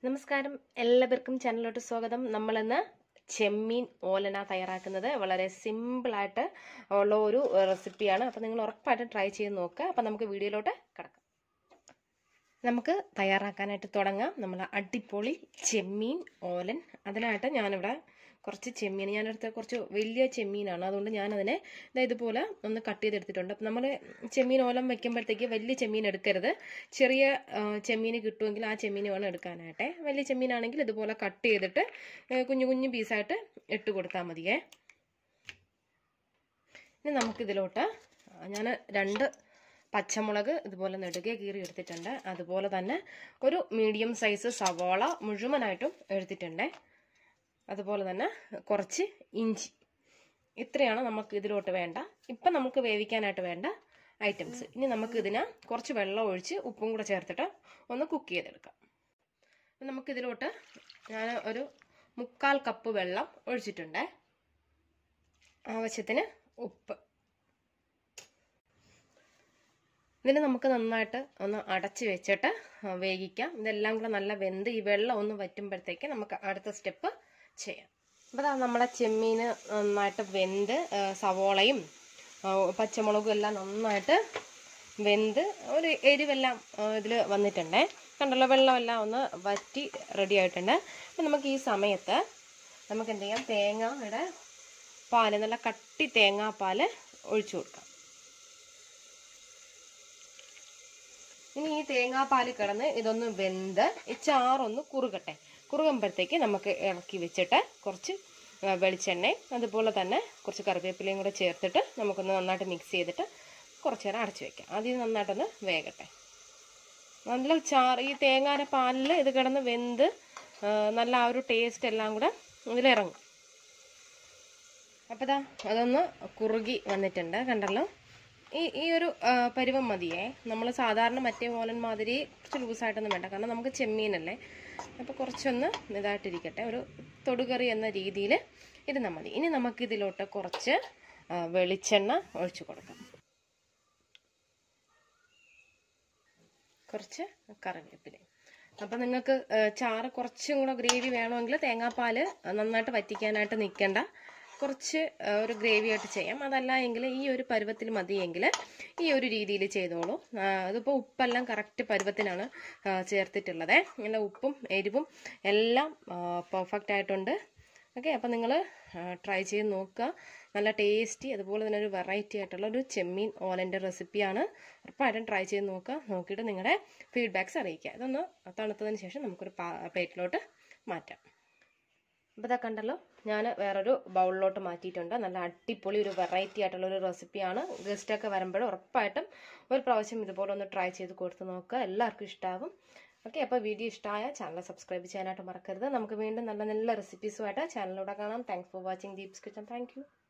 നമസ്കാരം എല്ലാവർക്കും ചാനലിലോട്ട് സ്വാഗതം നമ്മളിന്ന് ചെമ്മീൻ ഓലന തയ്യാറാക്കുന്നത് വളരെ സിമ്പിളായിട്ട് ഉള്ള ഒരു റെസിപ്പിയാണ് അപ്പോൾ നിങ്ങൾ ഉറപ്പായിട്ടും ട്രൈ ചെയ്ത് നോക്കുക അപ്പോൾ നമുക്ക് വീഡിയോയിലോട്ട് കിടക്കാം നമുക്ക് തയ്യാറാക്കാനായിട്ട് തുടങ്ങാം നമ്മൾ അടിപൊളി ചെമ്മീൻ ഓലൻ അതിനായിട്ട് ഞാനിവിടെ കുറച്ച് ചെമ്മീൻ ഞാനെടുത്ത കുറച്ച് വലിയ ചെമ്മീനാണ് അതുകൊണ്ട് ഞാനതിനെ ഇതാ ഇതുപോലെ ഒന്ന് കട്ട് ചെയ്തെടുത്തിട്ടുണ്ട് അപ്പം നമ്മൾ ചെമ്മീൻ ഓലം വെക്കുമ്പോഴത്തേക്ക് വലിയ ചെമ്മീൻ എടുക്കരുത് ചെറിയ ചെമ്മീൻ കിട്ടുമെങ്കിൽ ആ ചെമ്മീൻ വേണം എടുക്കാനായിട്ട് വലിയ ചെമ്മീനാണെങ്കിൽ ഇതുപോലെ കട്ട് ചെയ്തിട്ട് കുഞ്ഞു കുഞ്ഞു പീസായിട്ട് ഇട്ട് കൊടുത്താൽ മതിയേ ഇനി നമുക്കിതിലോട്ട് ഞാൻ രണ്ട് പച്ചമുളക് ഇതുപോലെ നെടുകെ കീറി എടുത്തിട്ടുണ്ട് അതുപോലെ തന്നെ ഒരു മീഡിയം സൈസ് സവാള മുഴുവനായിട്ടും എടുത്തിട്ടുണ്ട് അതുപോലെ തന്നെ കുറച്ച് ഇഞ്ചി ഇത്രയാണ് നമുക്ക് ഇതിലോട്ട് വേണ്ട ഇപ്പം നമുക്ക് വേവിക്കാനായിട്ട് വേണ്ട ഐറ്റംസ് ഇനി നമുക്ക് ഇതിന് കുറച്ച് വെള്ളം ഒഴിച്ച് ഉപ്പും കൂടെ ചേർത്തിട്ട് ഒന്ന് കുക്ക് ചെയ്തെടുക്കാം നമുക്കിതിലോട്ട് ഞാൻ ഒരു മുക്കാൽ കപ്പ് വെള്ളം ഒഴിച്ചിട്ടുണ്ട് ആവശ്യത്തിന് ഉപ്പ് ഇതിന് നമുക്ക് നന്നായിട്ട് ഒന്ന് അടച്ച് വെച്ചിട്ട് വേവിക്കാം ഇതെല്ലാം കൂടെ നല്ല വെന്ത് ഈ വെള്ളം ഒന്ന് വറ്റുമ്പോഴത്തേക്ക് നമുക്ക് അടുത്ത സ്റ്റെപ്പ് ചെയ്യാം അപ്പോൾ നമ്മുടെ ചെമ്മീൻ നന്നായിട്ട് വെന്ത് സവോളയും പച്ചമുളകും എല്ലാം നന്നായിട്ട് വെന്ത് ഒരു എരിവെല്ലാം ഇതിൽ വന്നിട്ടുണ്ട് കണ്ടല്ലോ വെള്ളമെല്ലാം ഒന്ന് വറ്റി റെഡി ആയിട്ടുണ്ട് അപ്പം നമുക്ക് ഈ സമയത്ത് നമുക്ക് എന്ത് ചെയ്യാം തേങ്ങയുടെ പാല് നല്ല കട്ടി തേങ്ങാപ്പാൽ ഒഴിച്ചു കൊടുക്കാം ഇനി ഈ തേങ്ങാപ്പാൽ കിടന്ന് ഇതൊന്ന് വെന്ത് ഈ ചാറൊന്ന് കുറുകട്ടെ കുറുകുമ്പോഴത്തേക്ക് നമുക്ക് ഇറക്കി വെച്ചിട്ട് കുറച്ച് വെളിച്ചെണ്ണയും അതുപോലെ തന്നെ കുറച്ച് കറിവേപ്പിലയും കൂടെ ചേർത്തിട്ട് നമുക്കൊന്ന് നന്നായിട്ട് മിക്സ് ചെയ്തിട്ട് കുറച്ച് നേരം അടച്ചു വെക്കാം ആദ്യം നന്നായിട്ടൊന്ന് വേകട്ടെ നല്ല ചാറ് ഈ തേങ്ങായുടെ പാലിൽ ഇത് കിടന്ന് വെന്ത് നല്ല ആ ഒരു ടേസ്റ്റ് എല്ലാം കൂടെ ഇതിലിറങ്ങും അപ്പോൾ ഇതാ അതൊന്ന് കുറുകി വന്നിട്ടുണ്ട് കണ്ടല്ലോ ഈ ഈ ഒരു പരുവം മതിയേ നമ്മൾ സാധാരണ മറ്റേ മോലൻ മാതിരി കുറച്ച് ലൂസായിട്ടൊന്നും വേണ്ട കാരണം നമുക്ക് ചെമ്മീനല്ലേ അപ്പോൾ കുറച്ചൊന്ന് ഇതായിട്ടിരിക്കട്ടെ ഒരു തൊടുകറി എന്ന രീതിയിൽ ഇരുന്നാൽ മതി ഇനി നമുക്കിതിലോട്ട് കുറച്ച് വെളിച്ചെണ്ണ ഒഴിച്ചു കൊടുക്കാം കുറച്ച് കറിവേപ്പില അപ്പം നിങ്ങൾക്ക് ചാറ് കുറച്ചും കൂടെ ഗ്രേവി വേണമെങ്കിൽ തേങ്ങാപ്പാൽ നന്നായിട്ട് വറ്റിക്കാനായിട്ട് നിൽക്കേണ്ട കുറച്ച് ഒരു ഗ്രേവി ആയിട്ട് ചെയ്യാം അതല്ല എങ്കിൽ ഈ ഒരു പരുവത്തിൽ മതിയെങ്കിൽ ഈ ഒരു രീതിയിൽ ചെയ്തോളൂ അതിപ്പോൾ ഉപ്പെല്ലാം കറക്റ്റ് പരുവത്തിനാണ് ചേർത്തിട്ടുള്ളത് നല്ല ഉപ്പും എരിവും എല്ലാം പെർഫെക്റ്റ് ആയിട്ടുണ്ട് ഓക്കെ അപ്പം നിങ്ങൾ ട്രൈ ചെയ്ത് നോക്കുക നല്ല ടേസ്റ്റി അതുപോലെ തന്നെ ഒരു വെറൈറ്റി ആയിട്ടുള്ള ഒരു ചെമ്മീൻ ഓലൻ്റെ റെസിപ്പിയാണ് ഉറപ്പായിട്ടും ട്രൈ ചെയ്ത് നോക്കുക നോക്കിയിട്ട് നിങ്ങളുടെ ഫീഡ്ബാക്ക്സ് അറിയിക്കുക ഇതൊന്ന് തണുത്തതിന് ശേഷം നമുക്കൊരു പ്ലേറ്റിലോട്ട് മാറ്റാം അപ്പോൾ ഇതാ കണ്ടല്ലോ ഞാൻ വേറൊരു ബൗളിലോട്ട് മാറ്റിയിട്ടുണ്ട് നല്ല അടിപൊളി ഒരു വെറൈറ്റി ആയിട്ടുള്ള ഒരു റെസിപ്പിയാണ് ഗസ്റ്റൊക്കെ വരുമ്പോൾ ഉറപ്പായിട്ടും ഒരു പ്രാവശ്യം ഇതുപോലെ ഒന്ന് ട്രൈ ചെയ്ത് കൊടുത്ത് നോക്കുക എല്ലാവർക്കും ഇഷ്ടമാകും ഓക്കെ അപ്പോൾ വീഡിയോ ഇഷ്ടമായ ചാനൽ സബ്സ്ക്രൈബ് ചെയ്യാനായിട്ട് മറക്കരുത് നമുക്ക് വീണ്ടും നല്ല നല്ല റെസിപ്പീസുമായിട്ട് ചാനലിലൂടെ കാണാം thanks for watching Deeps kitchen thank